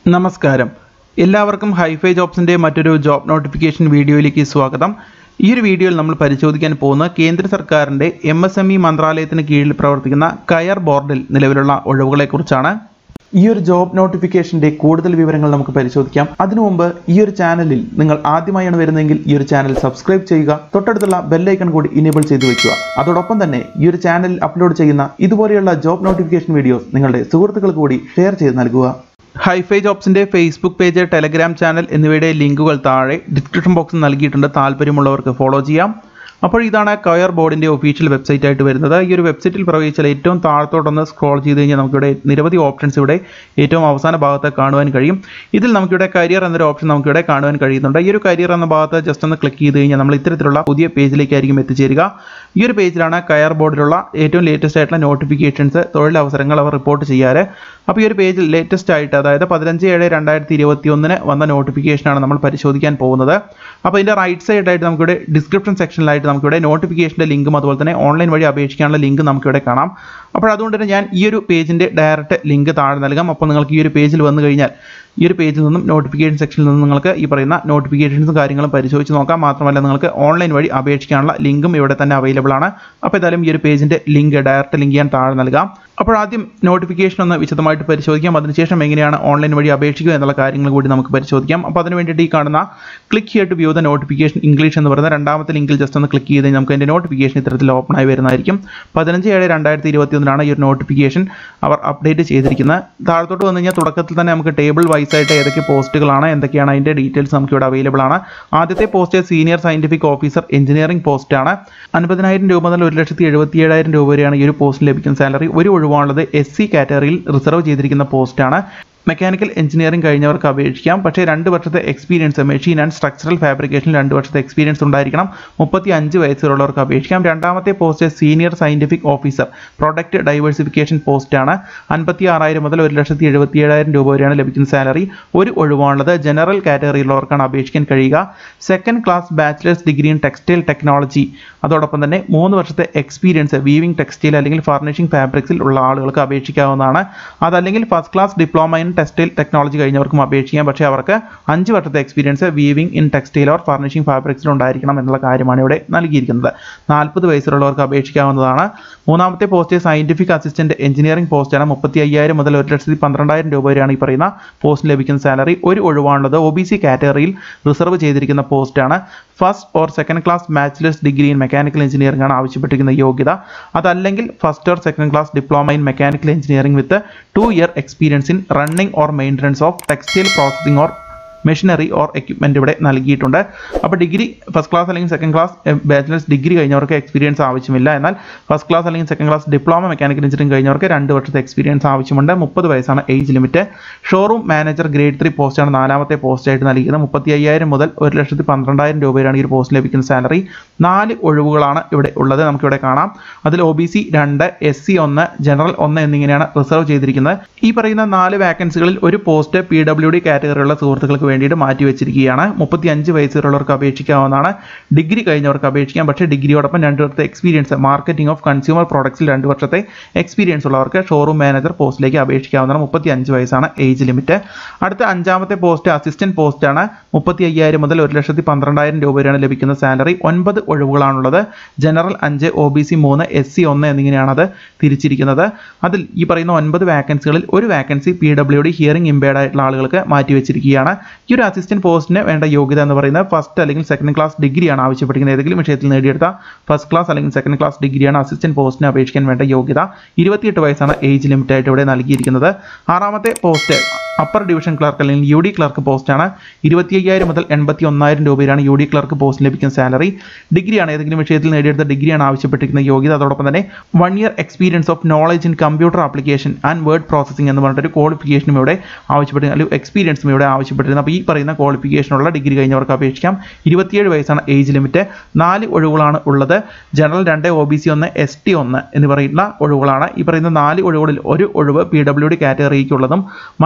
നമസ്കാരം എല്ലാവർക്കും ഹൈഫൈ ജോബ്സിൻ്റെ മറ്റൊരു ജോബ് നോട്ടിഫിക്കേഷൻ വീഡിയോയിലേക്ക് സ്വാഗതം ഈ ഒരു വീഡിയോയിൽ നമ്മൾ പരിശോധിക്കാൻ പോകുന്ന കേന്ദ്ര സർക്കാരിൻ്റെ എം എസ് എം ഇ മന്ത്രാലയത്തിന് കീഴിൽ പ്രവർത്തിക്കുന്ന കയർ ബോർഡിൽ നിലവിലുള്ള ഒഴിവുകളെക്കുറിച്ചാണ് ഈ ഒരു ജോബ് നോട്ടിഫിക്കേഷന്റെ കൂടുതൽ വിവരങ്ങൾ നമുക്ക് പരിശോധിക്കാം അതിനു മുമ്പ് ഈ ഒരു ചാനലിൽ നിങ്ങൾ ആദ്യമായാണ് വരുന്നതെങ്കിൽ ഈ ഒരു ചാനൽ സബ്സ്ക്രൈബ് ചെയ്യുക തൊട്ടടുത്തുള്ള ബെല്ലൈക്കൺ കൂടി ഇനേബിൾ ചെയ്തു വെക്കുക അതോടൊപ്പം തന്നെ ഈ ഒരു ചാനലിൽ അപ്ലോഡ് ചെയ്യുന്ന ഇതുപോലെയുള്ള ജോബ് നോട്ടിഫിക്കേഷൻ വീഡിയോസ് നിങ്ങളുടെ സുഹൃത്തുക്കൾക്ക് കൂടി ഷെയർ ചെയ്ത് നൽകുക ഹൈഫൈ ജോബ്സിന്റെ ഫേസ്ബുക്ക് പേജ് ടെലഗ്രാം ചാനൽ എന്നിവയുടെ ലിങ്കുകൾ താഴെ ഡിസ്ക്രിപ്ഷൻ ബോക്സിൽ നൽകിയിട്ടുണ്ട് താല്പര്യമുള്ളവർക്ക് ഫോളോ ചെയ്യാം അപ്പോൾ ഇതാണ് കയർ ബോർഡിന്റെ ഒഫീഷ്യൽ വെബ്സൈറ്റ് ആയിട്ട് വരുന്നത് ഈ ഒരു വെബ്സൈറ്റിൽ പ്രവേശിച്ചാൽ ഏറ്റവും താഴത്തോട്ടൊന്ന് സ്ക്രോൾ ചെയ്ത് കഴിഞ്ഞാൽ നമുക്കിവിടെ നിരവധി ഓപ്ഷൻസ് ഇവിടെ ഏറ്റവും അവസാന ഭാഗത്ത് കാണുവാൻ കഴിയും ഇതിൽ നമുക്കിവിടെ കരിയർ എന്നൊരു ഓപ്ഷൻ നമുക്കിവിടെ കാണുവാൻ കഴിയുന്നുണ്ട് ഈ ഒരു കരിയർ എന്ന ഭാഗത്ത് ജസ്റ്റ് ഒന്ന് ക്ലിക്ക് ചെയ്ത് കഴിഞ്ഞാൽ നമ്മൾ ഇത്തരത്തിലുള്ള പുതിയ പേജിലേക്കായിരിക്കും എത്തിച്ചേരുക ഈ ഒരു പേജിലാണ് കയർ ബോർഡിലുള്ള ഏറ്റവും ലേറ്റസ്റ്റ് ആയിട്ടുള്ള നോട്ടിഫിക്കേഷൻസ് തൊഴിലവസരങ്ങൾ അവർ റിപ്പോർട്ട് ചെയ്യാറ് അപ്പോൾ ഈ ഒരു പേജിൽ ലേറ്റസ്റ്റ് ആയിട്ട് അതായത് പതിനഞ്ച് ഏഴ് രണ്ടായിരത്തി ഇരുപത്തി ഒന്നിന് വന്ന നോട്ടിഫിക്കേഷനാണ് നമ്മൾ പരിശോധിക്കാൻ പോകുന്നത് അപ്പോൾ ഇതിൻ്റെ റൈറ്റ് സൈഡായിട്ട് നമുക്കിവിടെ ഡിസ്ക്രിപ്ഷൻ സെക്ഷനിലായിട്ട് നമുക്കിവിടെ നോട്ടിഫിക്കേഷൻ്റെ ലിങ്കും അതുപോലെ തന്നെ ഓൺലൈൻ വഴി അപേക്ഷിക്കാനുള്ള ലിങ്ക് നമുക്കിവിടെ കാണാം അപ്പോൾ അതുകൊണ്ട് തന്നെ ഞാൻ ഈ ഒരു പേജിൻ്റെ ഡയറക്റ്റ് ലിങ്ക് താഴെ നൽകാം അപ്പോൾ നിങ്ങൾക്ക് ഈ ഒരു പേജിൽ വന്നു കഴിഞ്ഞാൽ ഈ ഒരു പേജിൽ നിന്നും നോട്ടിഫിക്കേഷൻ സെക്ഷനിൽ നിന്നും നിങ്ങൾക്ക് ഈ പറയുന്ന നോട്ടിഫിക്കേഷൻസും കാര്യങ്ങളും പരിശോധിച്ച് നോക്കാം മാത്രമല്ല നിങ്ങൾക്ക് ഓൺലൈൻ വഴി അപേക്ഷിക്കാനുള്ള ലിങ്കും ഇവിടെ തന്നെ അവൈലബിൾ ആണ് അപ്പോൾ ഏതായാലും ഈ ഒരു പേജിൻ്റെ ലിങ്ക് ഡയറക്റ്റ് ലിങ്ക് ഞാൻ താഴെ നൽകാം അപ്പോൾ ആദ്യം നോട്ടിഫിക്കേഷൻ ഒന്ന് വിശദമായിട്ട് പരിശോധിക്കാം അതിനുശേഷം എങ്ങനെയാണ് ഓൺലൈൻ വഴി അപേക്ഷിക്കുക എന്നുള്ള കാര്യങ്ങൾ കൂടി നമുക്ക് പരിശോധിക്കാം അപ്പോൾ അതിന് വേണ്ടിയിട്ട് ഈ കാണുന്ന click here to view the notification English എന്ന് പറയുന്ന രണ്ടാമത്തെ ലിങ്കിൽ ജസ്റ്റ് ഒന്ന് ക്ലിക്ക് ചെയ്ത് നമുക്ക് അതിൻ്റെ നോട്ടിഫിക്കേഷൻ ഇത്തരത്തിൽ ഓപ്പൺ ആയി വരുന്നതായിരിക്കും പതിനഞ്ച് ഏഴ് രണ്ടായിരത്തി ഇരുപത്തി ഒന്നിനാണ് ഈ ഒരു നോട്ടിഫിക്കേഷൻ അവർ അപ്ഡേറ്റ് ചെയ്തിരിക്കുന്നത് താഴത്തോട്ട് വന്നു കഴിഞ്ഞാൽ തുടക്കത്തിൽ തന്നെ നമുക്ക് ടേബിൾ വൈസ് ആയിട്ട് ഏതൊക്കെ പോസ്റ്റുകളാണ് എന്തൊക്കെയാണ് അതിൻ്റെ ഡീറ്റെയിൽസ് നമുക്ക് ഇവിടെ അവൈലബിൾ ആണ് ആദ്യത്തെ post senior scientific officer engineering പോസ്റ്റാണ് അൻപതിനായിരം രൂപ മുതൽ ഒരു ലക്ഷത്തി എഴുപത്തി ഏഴായിരം രൂപ വരെയാണ് ഈ ഒരു പോസ്റ്റിന് ലഭിക്കുന്ന സാലറി ഒരു ഒഴിവാണുള്ളത് എസ് സി കാറ്റഗറിയിൽ റിസർവ് ചെയ്തിരിക്കുന്ന പോസ്റ്റാണ് മെക്കാനിക്കൽ എഞ്ചിനീയറിംഗ് കഴിഞ്ഞവർക്ക് അപേക്ഷിക്കാം പക്ഷേ രണ്ട് വർഷത്തെ experience machine and structural fabrication രണ്ട് വർഷത്തെ എക്സ്പീരിയൻസ് ഉണ്ടായിരിക്കണം മുപ്പത്തി അഞ്ച് വയസ്സുള്ളവർക്ക് അപേക്ഷിക്കാം രണ്ടാമത്തെ post senior scientific officer product diversification പോസ്റ്റാണ് അൻപത്തി ആറായിരം മുതൽ ഒരു ലക്ഷത്തി എഴുപത്തി ഏഴായിരം രൂപ വരെയാണ് ലഭിക്കുന്ന സാലറി ഒരു ഒഴിവാണുള്ളത് ജനറൽ കാറ്റഗറിയിലുള്ളവർക്കാണ് അപേക്ഷിക്കാൻ കഴിയുക second class bachelors degree in textile technology അതോടൊപ്പം തന്നെ മൂന്ന് വർഷത്തെ എക്സ്പീരിയൻസ് വീവിംഗ് ടെക്സ്റ്റൈൽ അല്ലെങ്കിൽ ഫർണിഷിംഗ് ഫാബ്രിക്സിൽ ഉള്ള ആളുകൾക്ക് അപേക്ഷിക്കാവുന്നതാണ് അതല്ലെങ്കിൽ first class diploma in textile technology കഴിഞ്ഞവർക്കും അപേക്ഷിക്കാം പക്ഷേ അവർക്ക് അഞ്ച് വർഷത്തെ experience weaving in textile or furnishing ഫാബ്രിക്സിൽ ഉണ്ടായിരിക്കണം എന്നുള്ള കാര്യമാണ് ഇവിടെ നൽകിയിരിക്കുന്നത് നാൽപ്പത് വയസ്സുള്ളവർക്ക് അപേക്ഷിക്കാവുന്നതാണ് മൂന്നാമത്തെ പോസ്റ്റ് സയന്റിഫിക് അസിസ്റ്റന്റ് എഞ്ചിനീയറിംഗ് പോസ്റ്റാണ് മുപ്പത്തി അയ്യായിരം മുതൽ ഒരു ലക്ഷത്തി പന്ത്രണ്ടായിരം രൂപ വരെയാണ് ഈ പറയുന്ന പോസ്റ്റിന് ലഭിക്കുന്ന സാലറി ഒരു ഒഴിവാണുള്ളത് ഒ ബി സി കാറ്റഗറിയിൽ റിസർവ് ചെയ്തിരിക്കുന്ന പോസ്റ്റാണ് first or second class bachelors degree in mechanical engineering ആണ് ആവശ്യപ്പെട്ടിരിക്കുന്ന യോഗ്യത അതല്ലെങ്കിൽ first or second class diploma in mechanical engineering with two year experience in running or maintenance of textile processing or machinery or equipment ഇവിടെ നൽകിയിട്ടുണ്ട് അപ്പോൾ degree first class അല്ലെങ്കിൽ second class bachelors degree കഴിഞ്ഞവർക്ക് experience ആവശ്യമില്ല എന്നാൽ first class അല്ലെങ്കിൽ second class diploma mechanical engineering കഴിഞ്ഞവർക്ക് രണ്ട് വർഷത്തെ എക്സ്പീരിയൻസ് ആവശ്യമുണ്ട് മുപ്പത് വയസ്സാണ് age limit showroom manager grade three പോസ്റ്റാണ് നാലാമത്തെ പോസ്റ്റായിട്ട് നൽകിയത് മുപ്പത്തി അയ്യായിരം മുതൽ ഒരു ലക്ഷത്തി പന്ത്രണ്ടായിരം രൂപയാണ് ഈ ഒരു പോസ്റ്റ് ലഭിക്കുന്ന സാലറി നാല് ഒഴിവുകളാണ് ഇവിടെ ഉള്ളത് നമുക്കിവിടെ കാണാം അതിൽ ഒ ബി സി രണ്ട് എസ് സി ഒന്ന് ജനറൽ ഒന്ന് എന്നിങ്ങനെയാണ് റിസർവ് ചെയ്തിരിക്കുന്നത് ഈ പറയുന്ന നാല് വാക്കൻസികളിൽ ഒരു പോസ്റ്റ് പി ഡബ്ല്യു ഡി കാറ്റഗറിയുള്ള സുഹൃത്തുക്കൾക്ക് വേണ്ടിയിട്ട് മാറ്റി വെച്ചിരിക്കുകയാണ് മുപ്പത്തി അഞ്ച് വയസ്സുള്ളവർക്ക് അപേക്ഷിക്കാവുന്നതാണ് ഡിഗ്രി കഴിഞ്ഞവർക്ക് അപേക്ഷിക്കാം പക്ഷേ ഡിഗ്രിയോടൊപ്പം രണ്ട് വർഷത്തെ എക്സ്പീരിയൻസ് മാർക്കറ്റിംഗ് ഓഫ് കൺസ്യൂമർ പ്രോഡക്ട്സിൽ രണ്ട് വർഷത്തെ എക്സ്പീരിയൻസ് ഉള്ളവർക്ക് ഷോറൂം മാനേജർ പോസ്റ്റിലേക്ക് അപേക്ഷിക്കാവുന്നതാണ് മുപ്പത്തി അഞ്ച് വയസ്സാണ് ഏജ് ലിമിറ്റ് അടുത്ത അഞ്ചാമത്തെ പോസ്റ്റ് അസിസ്റ്റന്റ് പോസ്റ്റാണ് മുപ്പത്തി അയ്യായിരം മുതൽ ഒരു ലക്ഷത്തി പന്ത്രണ്ടായിരം രൂപ വരെയാണ് ലഭിക്കുന്ന സാലറി ഒൻപത് ഒഴിവുകളാണുള്ളത് ജനറൽ അഞ്ച് ഒ ബി സി മൂന്ന് എസ് സി ഒന്ന് എന്നിങ്ങനെയാണ് അത് തിരിച്ചിരിക്കുന്നത് അതിൽ ഈ പറയുന്ന ഒൻപത് വാക്കൻസികളിൽ ഒരു vacancy P W D hearing impaired ആയിട്ടുള്ള ആളുകൾക്ക് മാറ്റി വെച്ചിരിക്കുകയാണ് ഈ ഒരു അസിസ്റ്റന്റ് പോസ്റ്റിന് വേണ്ട യോഗ്യത എന്ന് പറയുന്നത് ഫസ്റ്റ് അല്ലെങ്കിൽ സെക്കൻഡ് ക്ലാസ് ഡിഗ്രിയാണ് ആവശ്യപ്പെട്ടിരിക്കുന്നത് ഏതെങ്കിലും വിഷയത്തിൽ നേടിയെടുത്ത ഫസ്റ്റ് ക്ലാസ് അല്ലെങ്കിൽ സെക്കൻഡ് ക്ലാസ് ഡിഗ്രിയാണ് അസിസ്റ്റന്റ് പോസ്റ്റിന് അപേക്ഷിക്കാൻ വേണ്ട യോഗ്യത ഇരുപത്തിയെട്ട് വയസ്സാണ് ഏജ് ലിമിറ്റ് ആയിട്ട് ഇവിടെ നൽകിയിരിക്കുന്നത് ആറാമത്തെ പോസ്റ്റ് അപ്പർ ഡിവിഷൻ ക്ലർക്ക് അല്ലെങ്കിൽ യു ഡി ക്ലർക്ക് പോസ്റ്റാണ് ഇരുപത്തി അയ്യായിരം മുതൽ എൺപത്തി ഒന്നായിരം രൂപയിലാണ് യു ഡി ക്ലർക്ക് പോസ്റ്റ് ലഭിക്കുന്ന സാലറി ഡിഗ്രിയാണ് ഏതെങ്കിലും വിഷയത്തിൽ നേടിയെടുത്ത ഡിഗ്രിയാണ് ആവശ്യപ്പെട്ടിരിക്കുന്ന യോഗ്യത അതോടൊപ്പം തന്നെ one year experience of knowledge in computer application and word processing എന്ന് പറഞ്ഞിട്ട് ക്വാളിഫിക്കേഷനും ഇവിടെ ആവശ്യപ്പെട്ടിരുന്നു അല്ലെങ്കിൽ എക്സ്പീരിയൻസും ഇവിടെ ആവശ്യപ്പെട്ടിരുന്നു അപ്പോൾ ഈ പറയുന്ന ക്വാളിഫിക്കേഷനുള്ള ഡിഗ്രി കഴിഞ്ഞവർക്ക് അപേക്ഷിക്കാം ഇരുപത്തിയേഴ് വയസ്സാണ് ഏജ് ലിമിറ്റ് നാല് ഒഴിവുകളാണ് ഉള്ളത് ജനറൽ രണ്ട് ഒ ബി സി ഒന്ന് എസ് ടി ഒന്ന് എന്ന് പറയുന്ന ഒഴിവുകളാണ് ഈ പറയുന്ന നാല് ഒഴിവുകളിൽ ഒരു ഒഴിവ് പി ഡബ്ല്യു ഡി കാറ്റഗറിക്കുള്ളതും മറ്റ്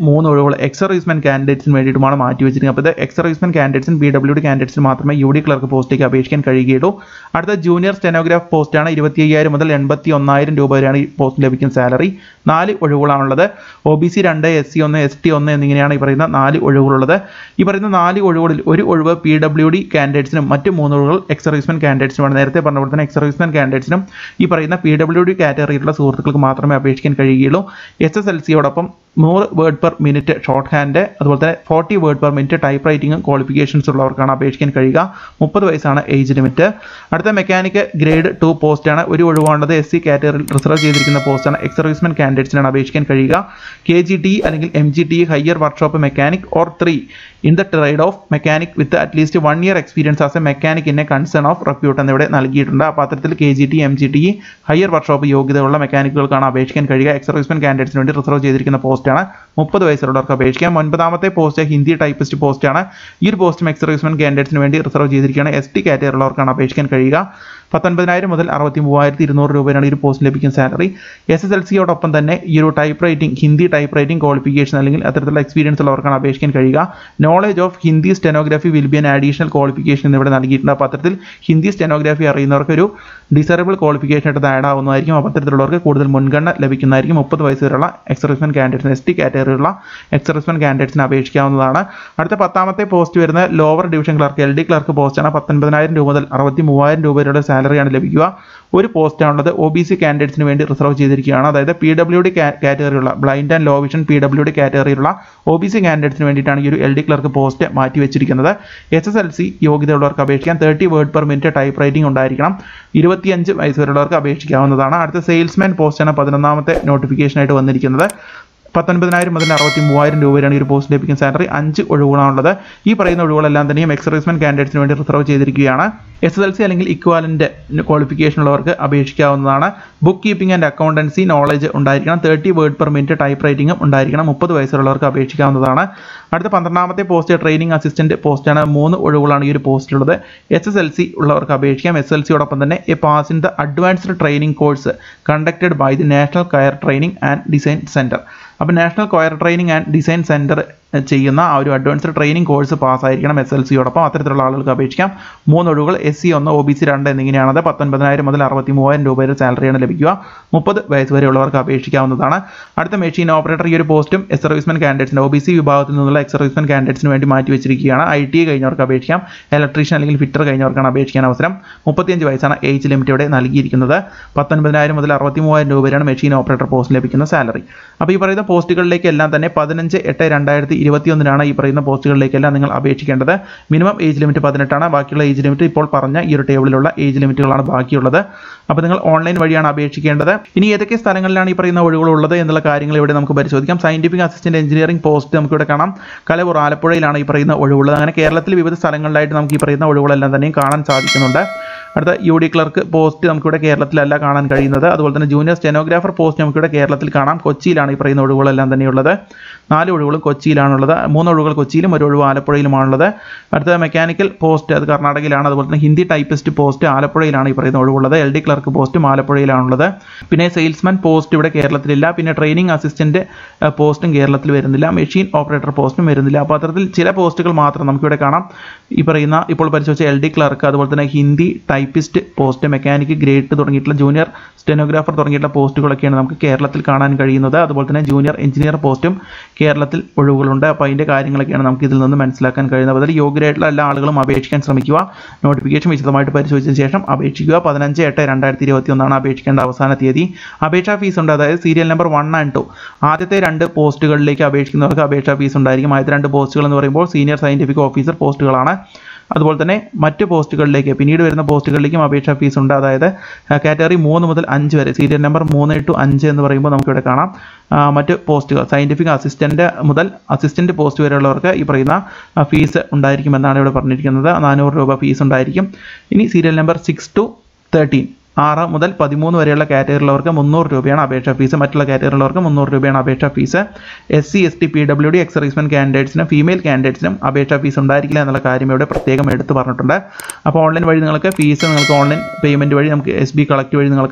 മൂന്ന് ഒഴിവുകൾ എക്സ് സർവീസ്മെൻ കാൻഡിഡേറ്റ്സിന് വേണ്ടിയിട്ടുമാണ് മാറ്റി വെച്ചിരിക്കുന്നത് അപ്പോൾ ഇത് എക്സ് സർവീസ്മെൻ കാൻഡിഡേറ്റ്സിന് ബി ഡബ്ല്യു ഡി കാൻഡിഡേറ്റ്സിന് മാത്രമേ യു ഡി ക്ലർക്ക് പോസ്റ്റിലേക്ക് അപേക്ഷിക്കാൻ കഴിയുകയുള്ളൂ അടുത്ത ജൂനിയർ സ്റ്റെനോഗ്രാഫ് പോസ്റ്റാണ് ഇരുപത്തി അയ്യായിരം മുതൽ എൺപത്തി ഒന്നായിരം രൂപ വരെയാണ് ഈ പോസ്റ്റിന് ലഭിക്കുന്ന സാലറി നാല് ഒഴിവുകളാണുള്ളത് ഒ ബി സി രണ്ട് എസ് സി ഒന്ന് എസ് ടി ഒന്ന് എന്നിങ്ങനെയാണ് ഈ പറയുന്ന നാല് ഒഴിവുകളുള്ളത് ഈ പറയുന്ന നാല് ഒഴിവുകളിൽ ഒരു ഒഴിവ് പി ഡബ്ല്യു ഡി കാൻഡിഡേറ്റ്സിനും മറ്റ് മൂന്ന് ഒഴിവുകൾ എക്സ് സർവീസ്മെൻ കാൻഡിഡേറ്റ്സിനുമാണ് നേരത്തെ പറഞ്ഞ പോലെ തന്നെ എക്സ് സർവീസ്മെൻ കാൻഡിഡേറ്റ്സിനും ഈ പറയുന്ന പി ഡബ്ല്യു ഡി കാറ്റഗറിയിലുള്ള സുഹൃത്തുക്കൾക്ക് മാത്രമേ അപേക്ഷിക്കാൻ കഴിയുകയുള്ളൂ എസ് എസ് എൽ സിയോടൊപ്പം നൂറ് word per minute shorthand അതുപോലെ തന്നെ forty word per minute type റൈറ്റിംഗും ക്വാളിഫിക്കേഷൻസ് ഉള്ളവർക്കാണ് അപേക്ഷിക്കാൻ കഴിയുക മുപ്പത് വയസ്സാണ് ഏജ് ലിമിറ്റ് അടുത്ത മെക്കാനിക് ഗ്രേഡ് ടു പോസ്റ്റാണ് ഒരു ഒഴിവാണത് എസ് സി കാറ്റഗറിയിൽ റിസർവ് ചെയ്തിരിക്കുന്ന പോസ്റ്റാണ് എക്സ് സർവീസ്മെൻ കാൻഡിഡേറ്റ്സിനാണ് അപേക്ഷിക്കാൻ കഴിയുക കെ ജി ടി അല്ലെങ്കിൽ M G T higher workshop mechanic or three in the trade of mechanic with at least one year experience as a mechanic in A concern of repute എന്നിവിടെ നൽകിയിട്ടുണ്ട് അപ്പോൾ അത്തരത്തിൽ K G T M G T higher workshop യോഗ്യതയുള്ള മെക്കാനിക്കുകൾക്കാണ് അപേക്ഷിക്കാൻ കഴിയുക X servicemen കാൻഡിഡേറ്റ്സിന് വേണ്ടി reserve ചെയ്തിരിക്കുന്ന പോസ്റ്റാണ് മുപ്പത് വയസ്സുള്ളവർക്ക് അപേക്ഷിക്കാം ഒൻപതാമത്തെ പോസ്റ്റ് ഹിന്ദി ടൈപ്പിസ്റ്റ് പോസ്റ്റാണ് ഈ ഒരു പോസ്റ്റും എക്സ് സർവീസ്മെൻ കാൻഡിഡേറ്റ്സിന് വേണ്ടി റിസർവ് ചെയ്തിരിക്കുകയാണ് എസ് ടി കാറ്റഗറി ഉള്ളവർക്കാണ് അപേക്ഷിക്കാൻ കഴിയുക പത്തൊൻപതിനായിരം മുതൽ അറുപത്തി മൂവായിരത്തി ഇരുന്നൂറ് രൂപയാണ് ഈ ഒരു പോസ്റ്റിന് ലഭിക്കുന്ന സാലറി എസ് എസ് എൽ സിയോടൊപ്പം തന്നെ ഈ ഒരു type writing Hindi type writing qualification അല്ലെങ്കിൽ അത്തരത്തിലുള്ള എക്സ്പീരിയൻസ് ഉള്ളവർക്കാണ് അപേക്ഷിക്കാൻ കഴിയുക knowledge of Hindi stenography will be an additional qualification എന്നിവിടെ നൽകിയിട്ടുണ്ട് അപ്പോൾ അത്തരത്തിൽ ഹിന്ദി സ്റ്റെനോഗ്രാഫി അറിയുന്നവർക്ക് ഒരു ഡിസറബിൾ ക്വാളിഫിക്കേഷൻ ആയിട്ട് ആഡ് ആവുന്നതായിരിക്കും അപ്പോൾ അത്തരത്തിലുള്ളവർക്ക് കൂടുതൽ മുൻഗണന ലഭിക്കുന്നതായിരിക്കും മുപ്പത് വയസ്സ് വരെയുള്ള എക്സ് സർവീസ്മെൻ കാൻഡിഡേറ്റ്സിന് എസ് ടി കാറ്റഗറിയുള്ള എക്സ് സർവീസ്മെൻ കാൻഡിഡേറ്റ്സിന് അപേക്ഷിക്കാവുന്നതാണ് അടുത്ത പത്താമത്തെ പോസ്റ്റ് വരുന്ന lower division clerk L D clerk പോസ്റ്റാണ് പത്തൊൻപതിനായിരം രൂപ മുതൽ അറുപത്തി മൂവായിരം രൂപ വരെയുള്ള സാലറിയാണ് ലഭിക്കുക ഒരു പോസ്റ്റാണുള്ളത് ഒ ബി സി കാൻഡിഡേറ്റ്സിന് വേണ്ടി റിസർവ് ചെയ്തിരിക്കുകയാണ് അതായത് പി ഡബ്ല്യു ഡി കാറ്റഗറിയുള്ള blind and low vision P W D കാറ്റഗറിയിലുള്ള ഒ ബി സി കാൻഡിഡേറ്റ്സിന് വേണ്ടിയിട്ടാണ് ഈ ഒരു എൽ ഡി ക്ലർക്ക് പോസ്റ്റ് മാറ്റി വെച്ചിരിക്കുന്നത് എസ് എസ് എൽ സി യോഗ്യതയുള്ളവർക്ക് അപേക്ഷിക്കാൻ thirty word per minute type writing ഉണ്ടായിരിക്കണം ഇരുപത്തിയഞ്ച് വയസ്സ് വരെയുള്ളവർക്ക് അപേക്ഷിക്കാവുന്നതാണ് അടുത്ത സെയിൽസ്മാൻ പോസ്റ്റാണ് പതിനൊന്നാമത്തെ നോട്ടിഫിക്കേഷനായിട്ട് വന്നിരിക്കുന്നത് പത്തൊൻപതിനായിരം മുതൽ അറുപത്തി മൂവായിരം രൂപ വരെയാണ് ഈ ഒരു പോസ്റ്റ് ലഭിക്കുന്ന സാലറി അഞ്ച് ഒഴിവുകളാണുള്ളത് ഈ പറയുന്ന ഒഴിവുകളെല്ലാം തന്നെയും എക്സ് സർവീസ്മെൻ കാൻഡിഡേറ്റ്സിന് വേണ്ടി റിസർവ് ചെയ്തിരിക്കുകയാണ് എസ് എസ് എൽ സി അല്ലെങ്കിൽ ഇക്വാലൻ്റ് ക്വാളിഫിക്കേഷൻ ഉള്ളവർക്ക് അപേക്ഷിക്കാവുന്നതാണ് book keeping and accountancy knowledge ഉണ്ടായിരിക്കണം thirty word per minute type റൈറ്റിംഗും ഉണ്ടായിരിക്കണം മുപ്പത് വയസ്സുള്ളവർക്ക് അപേക്ഷിക്കാവുന്നതാണ് അടുത്ത പന്ത്രണ്ടാമത്തെ പോസ്റ്റ് ട്രെയിനിങ് അസിസ്റ്റന്റ് പോസ്റ്റാണ് മൂന്ന് ഒഴിവുകളാണ് ഈ ഒരു പോസ്റ്റിലുള്ളത് എസ് എസ് എൽ സി ഉള്ളവർക്ക് അപേക്ഷിക്കാം എസ് എൽ സിയോടൊപ്പം തന്നെ a pass in the advanced training course conducted by the national coir training and design centre അപ്പോൾ national coir training and design centre ചെയ്യുന്ന ആ ഒരു അഡ്വാൻസ്ഡ് ട്രെയിനിങ് കോഴ്സ് പാസ്സായിരിക്കണം S L സിയോടൊപ്പം അത്തരത്തിലുള്ള ആളുകൾക്ക് അപേക്ഷിക്കാം മൂന്ന് ഒഴിവുകൾ എസ് സി ഒന്ന് ഒ ബി സി രണ്ട് എന്നിങ്ങനെയാണത് പത്തൊൻപതിനായിരം മുതൽ അറുപത്തി മൂവായിരം രൂപ വരെ സാലറിയാണ് ലഭിക്കുക മുപ്പത് വയസ്സ് വരെയുള്ളവർക്ക് അപേക്ഷിക്കാവുന്നതാണ് അടുത്ത മെഷീൻ ഓപ്പറേറ്റർ ഈ ഒരു പോസ്റ്റും എസ് സർവീസ്മെൻ കാൻഡിഡേറ്റ്സിന് ഒ ബി സി വിഭാഗത്തിൽ നിന്നുള്ള എക്സ് സർവീസ്മെൻ കാൻഡിഡേറ്റ്സിന് വേണ്ടി മാറ്റി വെച്ചിരിക്കുകയാണ് ഐ ടി കഴിഞ്ഞവർക്ക് അപേക്ഷിക്കാം ഇലക്ട്രീഷ്യൻ അല്ലെങ്കിൽ ഫിറ്റർ കഴിഞ്ഞവർക്കാണ് അപേക്ഷിക്കാൻ അവസരം മുപ്പത്തിയഞ്ച് വയസ്സാണ് ഏജ് ലിമിറ്റ് ഇവിടെ നൽകിയിരിക്കുന്നത് പത്തൊൻപതിനായിരം മുതൽ അറുപത്തി മൂവായിരം രൂപ വരെയാണ് മെഷീൻ ഓപ്പറേറ്റർ പോസ്റ്റ് ലഭിക്കുന്ന സാലറി അപ്പോൾ ഈ പറയുന്ന പോസ്റ്റുകളിലേക്ക് എല്ലാം തന്നെ പതിനഞ്ച് എട്ട് രണ്ടായിരത്തി ഇരുപത്തിയൊന്നിനാണ് ഈ പറയുന്ന പോസ്റ്റുകളിലേക്കെല്ലാം നിങ്ങൾ അപേക്ഷിക്കേണ്ടത് മിനിമം ഏജ് ലിമിറ്റ് പതിനെട്ടാണ് ബാക്കിയുള്ള ഏജ് ലിമിറ്റ് ഇപ്പോൾ പറഞ്ഞ ഈ ഒരു ടേബിളിലുള്ള ഏജ് ലിമിറ്റുകളാണ് ബാക്കിയുള്ളത് അപ്പോൾ നിങ്ങൾ ഓൺലൈൻ വഴിയാണ് അപേക്ഷിക്കേണ്ടത് ഇനി ഏതൊക്കെ സ്ഥലങ്ങളിലാണ് ഈ പറയുന്ന ഒഴിവുകളുള്ളത് എന്നുള്ള കാര്യങ്ങൾ ഇവിടെ നമുക്ക് പരിശോധിക്കാം സയന്റിഫിക് അസിസ്റ്റന്റ് എഞ്ചിനീയറിംഗ് പോസ്റ്റ് നമുക്ക് ഇവിടെ കാണാം കലവൂർ ആലപ്പുഴയിലാണ് ഈ പറയുന്ന ഒഴിവുള്ളത് അങ്ങനെ കേരളത്തിൽ വിവിധ സ്ഥലങ്ങളിലായിട്ട് നമുക്ക് ഈ പറയുന്ന ഒഴിവുകളെല്ലാം തന്നെയും കാണാൻ സാധിക്കുന്നുണ്ട് അടുത്ത യു ഡി ക്ലർക്ക് പോസ്റ്റ് നമുക്കിവിടെ കേരളത്തിലല്ല കാണാൻ കഴിയുന്നത് അതുപോലെ തന്നെ ജൂനിയർ സ്റ്റെനോഗ്രാഫർ പോസ്റ്റ് നമുക്കിവിടെ കേരളത്തിൽ കാണാം കൊച്ചിയിലാണ് ഈ പറയുന്ന ഒഴിവുകളെല്ലാം തന്നെയുള്ളത് നാല് ഒഴിവുകളും കൊച്ചിയിലാണുള്ളത് മൂന്ന് ഒഴിവുകൾ കൊച്ചിയിലും ഒരു ഒഴിവ് ആലപ്പുഴയിലുമാണുള്ളത് അടുത്ത മെക്കാനിക്കൽ പോസ്റ്റ് അത് കർണാടകയിലാണ് അതുപോലെ തന്നെ ഹിന്ദി ടൈപ്പിസ്റ്റ് പോസ്റ്റ് ആലപ്പുഴയിലാണ് ഈ പറയുന്ന ഒഴിവുള്ളത് എൽ ഡി ക്ലർക്ക് പോസ്റ്റും ആലപ്പുഴയിലാണുള്ളത് പിന്നെ സെയിൽസ്മാൻ പോസ്റ്റ് ഇവിടെ കേരളത്തിലില്ല പിന്നെ ട്രെയിനിങ് അസിസ്റ്റന്റ് പോസ്റ്റും കേരളത്തിൽ വരുന്നില്ല മെഷീൻ ഓപ്പറേറ്റർ പോസ്റ്റും വരുന്നില്ല അപ്പോൾ അത്തരത്തിൽ ചില പോസ്റ്റുകൾ മാത്രം നമുക്കിവിടെ കാണാം ഈ പറയുന്ന ഇപ്പോൾ പരിശോധിച്ച എൽ ഡി ക്ലർക്ക് അതുപോലെ തന്നെ Hindi typist post mechanic grade തുടങ്ങിയിട്ടുള്ള ജൂനിയർ സ്റ്റെനോഗ്രാഫർ തുടങ്ങിയിട്ടുള്ള പോസ്റ്റുകളൊക്കെയാണ് നമുക്ക് കേരളത്തിൽ കാണാൻ കഴിയുന്നത് അതുപോലെ തന്നെ ജൂനിയർ എഞ്ചിനീയർ പോസ്റ്റും കേരളത്തിൽ ഒഴിവുകളുണ്ട് അപ്പോൾ അതിൻ്റെ കാര്യങ്ങളൊക്കെയാണ് നമുക്ക് ഇതിൽ നിന്ന് മനസ്സിലാക്കാൻ കഴിയുന്നത് അതിൽ യോഗ്യരായിട്ടുള്ള എല്ലാ ആളുകളും അപേക്ഷിക്കാൻ ശ്രമിക്കുക നോട്ടിഫിക്കേഷൻ വിശദമായിട്ട് പരിശോധിച്ചതിന് ശേഷം അപേക്ഷിക്കുക പതിനഞ്ച് എട്ട് രണ്ടായിരത്തി ഇരുപത്തി ഒന്നാണ് അപേക്ഷിക്കേണ്ട അവസാന തീയതി അപേക്ഷാ ഫീസ് ഉണ്ട് അതായത് serial number one and two ആദ്യത്തെ രണ്ട് പോസ്റ്റുകളിലേക്ക് അപേക്ഷിക്കുന്നവർക്ക് അപേക്ഷാ ഫീസ് ഉണ്ടായിരിക്കും ആദ്യത്തെ രണ്ട് പോസ്റ്റുകൾ എന്ന് പറയുമ്പോൾ സീനിയർ സയൻറ്റിഫിക് ഓഫീസർ പോസ്റ്റുകളാണ് അതുപോലെ തന്നെ മറ്റ് പോസ്റ്റുകളിലേക്ക് പിന്നീട് വരുന്ന പോസ്റ്റുകളിലേക്കും അപേക്ഷാ ഫീസ് ഉണ്ട് അതായത് കാറ്റഗറി മൂന്ന് മുതൽ അഞ്ച് വരെ സീരിയൽ നമ്പർ മൂന്ന് ടു അഞ്ച് എന്ന് പറയുമ്പോൾ നമുക്കിവിടെ കാണാം ആ, മറ്റ് പോസ്റ്റുകൾ സയൻറ്റിഫിക് അസിസ്റ്റൻ്റ് മുതൽ അസിസ്റ്റൻറ്റ് പോസ്റ്റ് വരെയുള്ളവർക്ക് ഈ പറയുന്ന ആ, ഫീസ് ഉണ്ടായിരിക്കുമെന്നാണ് ഇവിടെ പറഞ്ഞിരിക്കുന്നത് നാനൂറ് രൂപ ഫീസ് ഉണ്ടായിരിക്കും ഇനി serial number six to thirteen ആറ് മുതൽ പതിമൂന്ന് വരെയുള്ള കാറ്റഗറിയുള്ളവർക്ക് മുന്നൂറ് രൂപയാണ് അപേക്ഷാ ഫീസ് മറ്റുള്ള കാറ്റഗറിയുള്ളവർക്ക് മുന്നൂറ് രൂപയാണ് അപേക്ഷാ fees S C S T P W D ex servicemen കാൻഡിഡേറ്റ്സിനും ഫീമെയിൽ കാൻഡിഡേറ്റ്സിനും അപേക്ഷാ ഫീസ് ഉണ്ടായിരിക്കില്ല എന്നുള്ള കാര്യം ഇവിടെ പ്രത്യേകം എടുത്ത് പറഞ്ഞിട്ടുണ്ട് അപ്പോൾ ഓൺലൈൻ വഴി നിങ്ങൾക്ക് ഫീസ് നിങ്ങൾക്ക് ഓൺലൈൻ പേയ്മെൻറ്റ് വഴി നമുക്ക് എസ് ബി കളക്ട് വഴി നിങ്ങൾക്ക്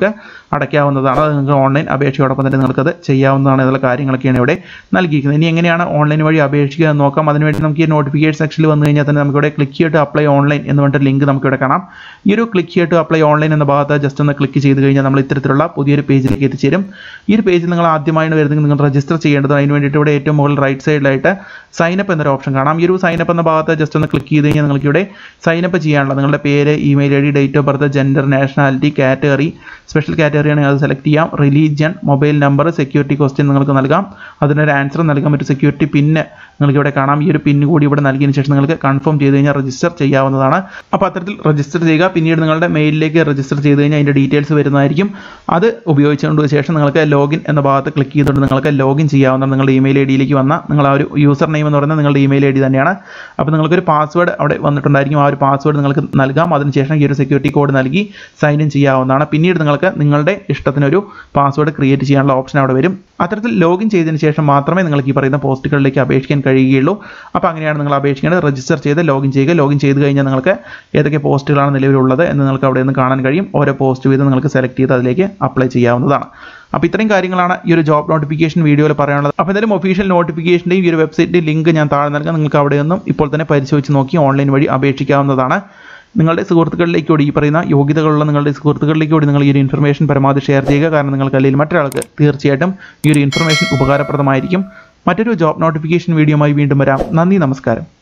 അടയ്ക്കാവുന്നതാണ് അത് നിങ്ങൾക്ക് ഓൺലൈൻ അപേക്ഷയോടൊപ്പം തന്നെ നിങ്ങൾക്കത് ചെയ്യാവുന്നതാണ് എന്നുള്ള കാര്യങ്ങളൊക്കെയാണ് ഇവിടെ നൽകിയിരിക്കുന്നത് ഇനി എങ്ങനെയാണ് ഓൺലൈൻ വഴി അപേക്ഷിക്കുക എന്ന് നോക്കാം അതിനുവേണ്ടി നമുക്ക് ഈ നോട്ടിഫിക്കേഷൻ സെക്ഷനിൽ വന്നു കഴിഞ്ഞാൽ തന്നെ നമുക്കിവിടെ ക്ലിക്ക് ചെയ്തിട്ട് അപ്ലൈ ഓൺലൈൻ എന്ന് പറഞ്ഞിട്ട് ലിങ്ക് നമുക്കിവിടെ കാണാം ഈ ഒരു ക്ലിക്ക് ചെയ്തിട്ട് അപ്ലൈ ഓൺലൈൻ എന്ന ഭാഗത്ത് ജസ്റ്റ് ഒന്ന് ക്ലിക്ക് ചെയ്ത് കഴിഞ്ഞാൽ നമ്മൾ ഇത്തരത്തിലുള്ള പുതിയൊരു പേജിലേക്ക് എത്തിച്ചേരും ഈ ഒരു പേജിൽ നിങ്ങൾ ആദ്യമായിട്ട് വരുന്നെങ്കിൽ നിങ്ങൾ രജിസ്റ്റർ ചെയ്യേണ്ടത് അതിന് വേണ്ടിയിട്ട് ഇവിടെ ഏറ്റവും മുകളിൽ റൈറ്റ് സൈഡിലായിട്ട് സൈനപ്പ് എന്നൊരു ഓപ്ഷൻ കാണാം ഈ ഒരു സൈനപ്പ് എന്ന ഭാഗത്ത് ജസ്റ്റ് ഒന്ന് ക്ലിക്ക് ചെയ്ത് കഴിഞ്ഞാൽ നിങ്ങൾക്ക് ഇവിടെ സൈനപ്പ് ചെയ്യാനുള്ള നിങ്ങളുടെ പേര് email I D date of birth gender nationality category special category ആണെങ്കിൽ അത് സെലക്ട് ചെയ്യാം religion mobile number security question നിങ്ങൾക്ക് നൽകാം അതിനൊരു ആൻസർ നൽകാൻ പറ്റും സെക്യൂരിറ്റി പിന്ന് നിങ്ങൾക്ക് ഇവിടെ കാണാം ഈ ഒരു പിൻ കൂടി ഇവിടെ നൽകിയതിന് ശേഷം നിങ്ങൾക്ക് കൺഫേം ചെയ്ത് കഴിഞ്ഞാൽ രജിസ്റ്റർ ചെയ്യാവുന്നതാണ് അപ്പോൾ അത്തരത്തിൽ രജിസ്റ്റർ ചെയ്യുക പിന്നീട് നിങ്ങളുടെ മെയിലിലേക്ക് രജിസ്റ്റർ ചെയ്ത് കഴിഞ്ഞാൽ അതിൻ്റെ ഡീറ്റെയിൽസ് വരുന്നതായിരിക്കും അത് ഉപയോഗിച്ചുകൊണ്ട് ശേഷം നിങ്ങൾക്ക് ലോഗിൻ എന്ന ഭാഗത്ത് ക്ലിക്ക് ചെയ്തുകൊണ്ട് നിങ്ങൾക്ക് ലോഗിൻ ചെയ്യാവുന്നതാണ് നിങ്ങളുടെ ഇമെയിൽ ഐ ഡിയിലേക്ക് വന്ന നിങ്ങൾ ആ ഒരു യൂസർ നെയിം എന്ന് പറയുന്നത് നിങ്ങളുടെ ഇമെയിൽ ഐ ഡി തന്നെയാണ് അപ്പോൾ നിങ്ങൾക്കൊരു പാസ്വേഡ് അവിടെ വന്നിട്ടുണ്ടായിരിക്കും ആ ഒരു പാസ്വേഡ് നിങ്ങൾക്ക് നൽകാം അതിനുശേഷം ഈ ഒരു സെക്യൂരിറ്റി കോഡ് നൽകി സൈൻ ഇൻ ചെയ്യാവുന്നതാണ് പിന്നീട് നിങ്ങൾക്ക് നിങ്ങളുടെ ഇഷ്ടത്തിനൊരു പാസ്വേഡ് ക്രിയേറ്റ് ചെയ്യാനുള്ള ഓപ്ഷൻ അവിടെ വരും അത്തരത്തിൽ ലോഗിൻ ചെയ്തതിന് ശേഷം മാത്രമേ നിങ്ങൾക്ക് ഈ പറയുന്ന പോസ്റ്റുകളിലേക്ക് അപേക്ഷിക്കാൻ കഴിയുകയുള്ളൂ അപ്പോൾ അങ്ങനെയാണ് നിങ്ങൾ അപേക്ഷിക്കേണ്ടത് രജിസ്റ്റർ ചെയ്ത് ലോഗിൻ ചെയ്യുക ലോഗിൻ ചെയ്ത് കഴിഞ്ഞാൽ നിങ്ങൾക്ക് ഏതൊക്കെ പോസ്റ്റുകളാണ് നിലവിലുള്ളത് എന്ന് നിങ്ങൾക്ക് അവിടെ നിന്ന് കാണാൻ കഴിയും ഓരോ പോസ്റ്റ് വീതം നിങ്ങൾക്ക് സെലക്ട് ചെയ്ത് അതിലേക്ക് അപ്ലൈ ചെയ്യാവുന്നതാണ് അപ്പോൾ ഇത്രയും കാര്യങ്ങളാണ് ഈ ഒരു ജോബ് നോട്ടിഫിക്കേഷൻ വീഡിയോയിൽ പറയാനുള്ളത് അപ്പോൾ എന്തായാലും ഒഫീഷ്യൽ നോട്ടിഫിക്കേഷൻ്റെയും ഈ ഒരു വെബ്സൈറ്റിൻ്റെ ലിങ്ക് ഞാൻ താഴെ നൽകാം നിങ്ങൾക്ക് അവിടെ നിന്നും ഇപ്പോൾ തന്നെ പരിശോധിച്ച് നോക്കി ഓൺലൈൻ വഴി അപേക്ഷിക്കാവുന്നതാണ് നിങ്ങളുടെ സുഹൃത്തുക്കളിലേക്ക് കൂടി ഈ പറയുന്ന യോഗ്യതകളുള്ള നിങ്ങളുടെ സുഹൃത്തുക്കളിലേക്ക് കൂടി നിങ്ങൾ ഈ ഒരു ഇൻഫർമേഷൻ പരമാവധി ഷെയർ ചെയ്യുക കാരണം നിങ്ങൾക്ക് അല്ലെങ്കിൽ മറ്റൊരാൾക്ക് തീർച്ചയായിട്ടും ഈ ഒരു ഇൻഫർമേഷൻ ഉപകാരപ്രദമായിരിക്കും മറ്റൊരു ജോബ് നോട്ടിഫിക്കേഷൻ വീഡിയോയുമായി വീണ്ടും വരാം നന്ദി നമസ്കാരം